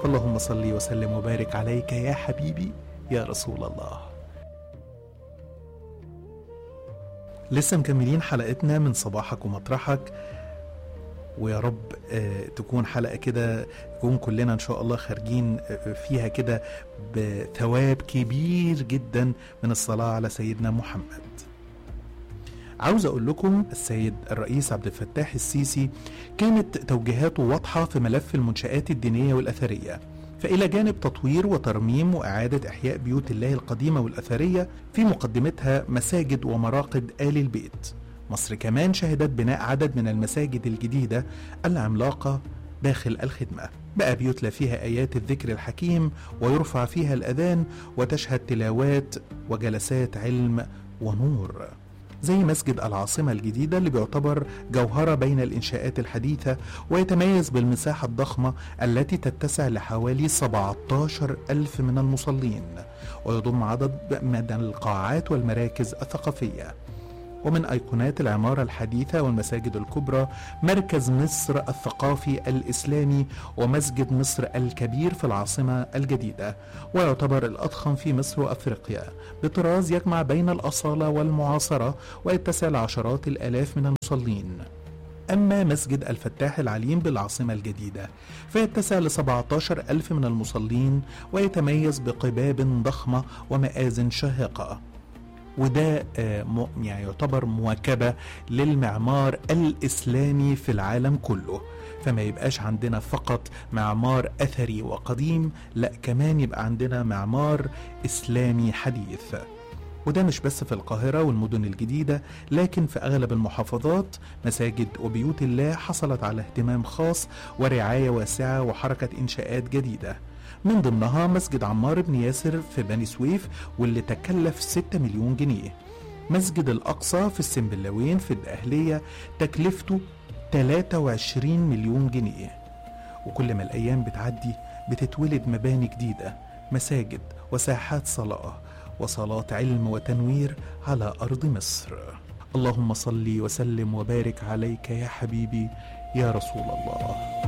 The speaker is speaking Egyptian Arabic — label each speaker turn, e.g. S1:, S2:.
S1: اللهم صل وسلم وبارك عليك يا حبيبي يا رسول الله لسه مكملين حلقتنا من صباحك ومطرحك ويا رب آه، تكون حلقة كده نكون كلنا إن شاء الله خارجين آه، فيها كده بثواب كبير جدا من الصلاة على سيدنا محمد عاوز أقول لكم السيد الرئيس عبد الفتاح السيسي كانت توجيهاته واضحة في ملف المنشآت الدينية والأثرية فإلى جانب تطوير وترميم وإعادة إحياء بيوت الله القديمة والأثرية في مقدمتها مساجد ومراقد آل البيت مصر كمان شهدت بناء عدد من المساجد الجديدة العملاقة داخل الخدمة بقى بيتلى فيها آيات الذكر الحكيم ويرفع فيها الأذان وتشهد تلاوات وجلسات علم ونور زي مسجد العاصمة الجديدة اللي بيعتبر جوهرة بين الإنشاءات الحديثة ويتميز بالمساحة الضخمة التي تتسع لحوالي 17 ألف من المصلين ويضم عدد من القاعات والمراكز الثقافية ومن أيقونات العمارة الحديثة والمساجد الكبرى مركز مصر الثقافي الإسلامي ومسجد مصر الكبير في العاصمة الجديدة ويعتبر الأضخم في مصر وأفريقيا بطراز يجمع بين الأصالة والمعاصرة ويتسع لعشرات الآلاف من المصلين أما مسجد الفتاح العليم بالعاصمة الجديدة فيتسع ل 17 ألف من المصلين ويتميز بقباب ضخمة ومآذن شاهقة وده آه، م- يعني يعتبر مواكبة للمعمار الإسلامي في العالم كله فما يبقاش عندنا فقط معمار أثري وقديم لا كمان يبقى عندنا معمار إسلامي حديث وده مش بس في القاهرة والمدن الجديدة لكن في أغلب المحافظات مساجد وبيوت الله حصلت على اهتمام خاص ورعاية واسعة وحركة إنشاءات جديدة من ضمنها مسجد عمار بن ياسر في بني سويف واللي تكلف 6 مليون جنيه مسجد الأقصى في السنبلاوين في الدقهلية تكلفته 23 مليون جنيه وكل ما الأيام بتعدي بتتولد مباني جديدة مساجد وساحات صلاة وصلاة علم وتنوير على أرض مصر اللهم صل وسلم وبارك عليك يا حبيبي يا رسول الله